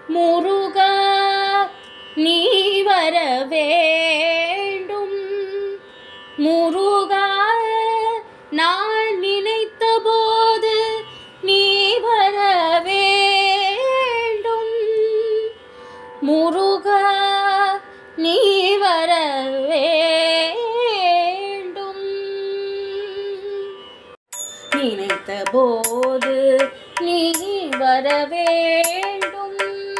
முருகா நீ வர வேண்டும் முருகா நான் நினைத்த போது நீ வர வேண்டும் முருகா நீ வர வேண்டும் நினைத்த போது நீ வர வேண்டும்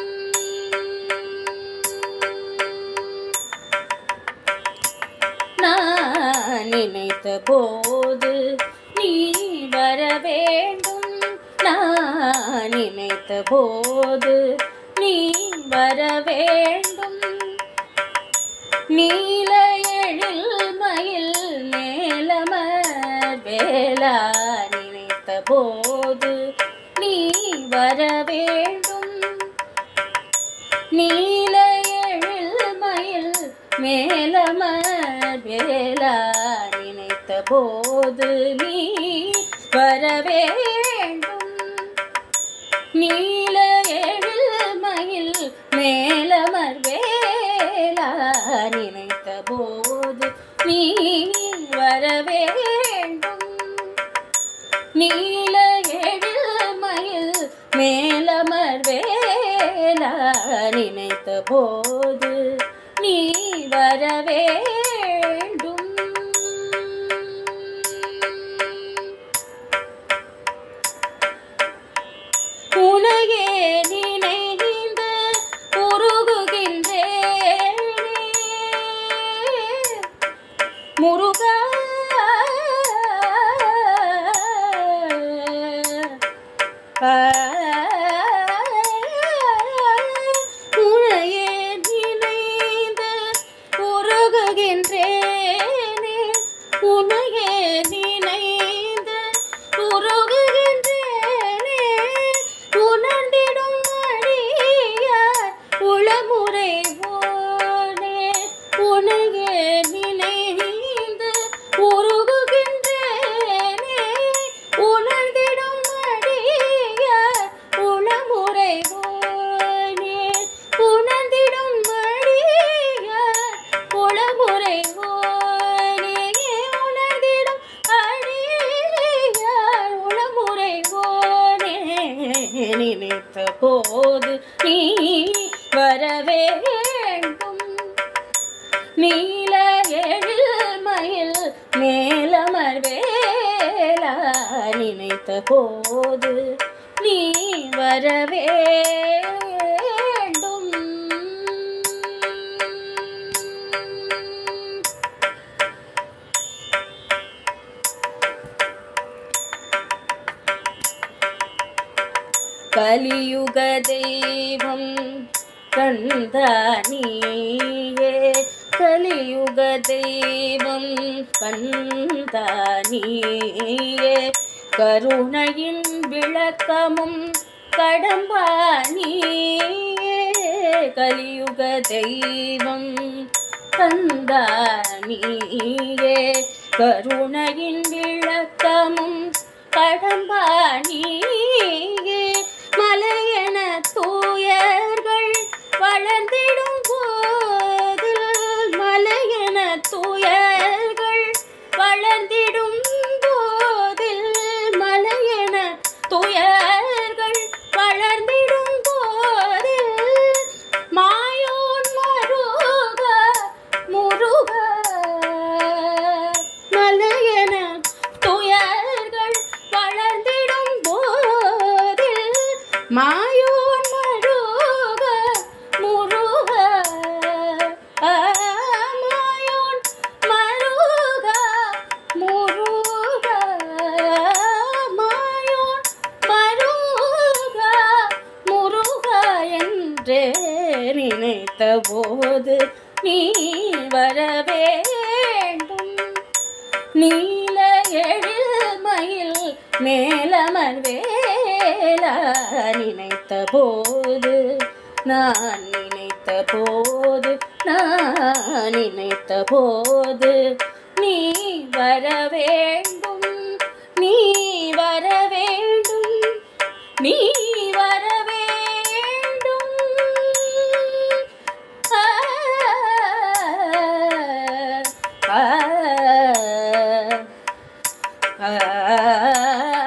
நான் நினைத்த போது நீ வர வேண்டும் நான் நினைத்த போது நீ வர வேண்டும் நீல எழில் மயில் மேலமர் வேலா நினைத்த போது நீ வர வேண்டும் நீல எழில் மயில் மேலமர் வேலா நினைத்த போது நீ வர வேண்டும் நீல எழில் மயில் மேலமர் வேலா நினைத்த போது நீ வர வேண்டும் நீல எழில் மயில் மேலமர் வேலா நினைத்த போது நீ வர வேண்டும் உனையே நினைந்து உருகுகின்றேனே முருகா உனையே நினைந்து உருகுகின்றேனே உனையே நினைந்து உருகுகின்றேனே உணர்ந்திடும் அடியார் உளமுறை போனே உனையே நினைந்து உருகுகின்றேனே உணர்ந்திடும் அடியார் உளமுறை போனே உணர்ந்திடும் அடியார் உளமுறை போனே உணர்ந்திடும் அடியார் உளமுறை போனே நினைத்த போது நீ வர வேண்டும் நீல எழில் மயில் மேலமர் வேலா நினைத்த போது நீ வர வேண்டும் கலியுக தெய்வம் கந்தானியே கலியுக தெய்வம் கந்தானியே கருணையின் விளக்கமும் கடம்பானியே கலியுக தெய்வம் கந்தானியே கருணையின் விளக்கமும் கடம்பானியே மலையென தூயர்கள் வளர்ந்திடும் போதில் மலையென தூயர்கள் வளர்ந்திடும் போதில் மலையென தூயர்கள் வளர்ந்திடும் போதில் மாயோன் மருக முருக மலையென துயர்கள் வளர்ந்திடும் போதில் மாயோன் மருக முருக ஆ, மாயோன் மருக முருக மாயோன் மருக முருக என்றே நினைத்த போது நீ வர வேண்டும் நீல எழில் மயில் மேலமர் வேலா நினைத்த போது நான் நினைத்த போது நான் நினைத்த போது நீ வர வேண்டும் நீ வர வேண்டும் நீ வர வேண்டும் ஆ